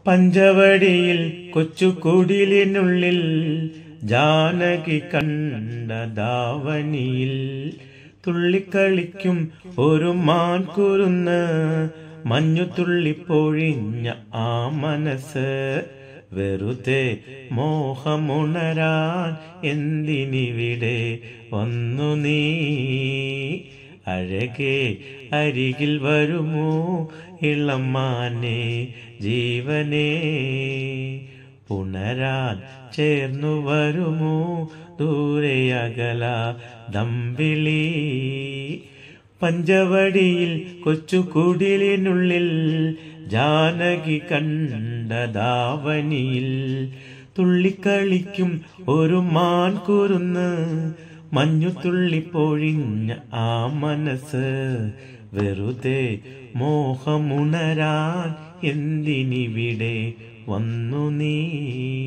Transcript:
പഞ്ചവടിയിൽ കൊച്ചുകുടിലിനുള്ളിൽ ജാനകി കണ്ട ധാവനിയിൽ തുള്ളിക്കളിക്കും ഒരു മാൻകുരുന്ന് മഞ്ഞു തുള്ളിപ്പൊഴിഞ്ഞ ആ മനസ്സ് വെറുതെ മോഹമുണരാൻ എന്തിനിവിടെ വന്നു നീ അഴകെ അരികിൽ വരുമോ ഇളമാനെ ജീവനേ പുണരാൻ ചേർന്നു വരുമോ ദൂരെയകല ദമ്പിളി പഞ്ചവടിയിൽ കൊച്ചുകുടിലിനുള്ളിൽ ജാനകി കണ്ട ധാവനിയിൽ തുള്ളിക്കളിക്കും ഒരു മാൻകുരുന്ന് മഞ്ഞു തുള്ളിപ്പൊഴിഞ്ഞ ആ മനസ്സ് വെറുതെ മോഹമുണരാൻ എന്തിനിവിടെ വന്നു നീ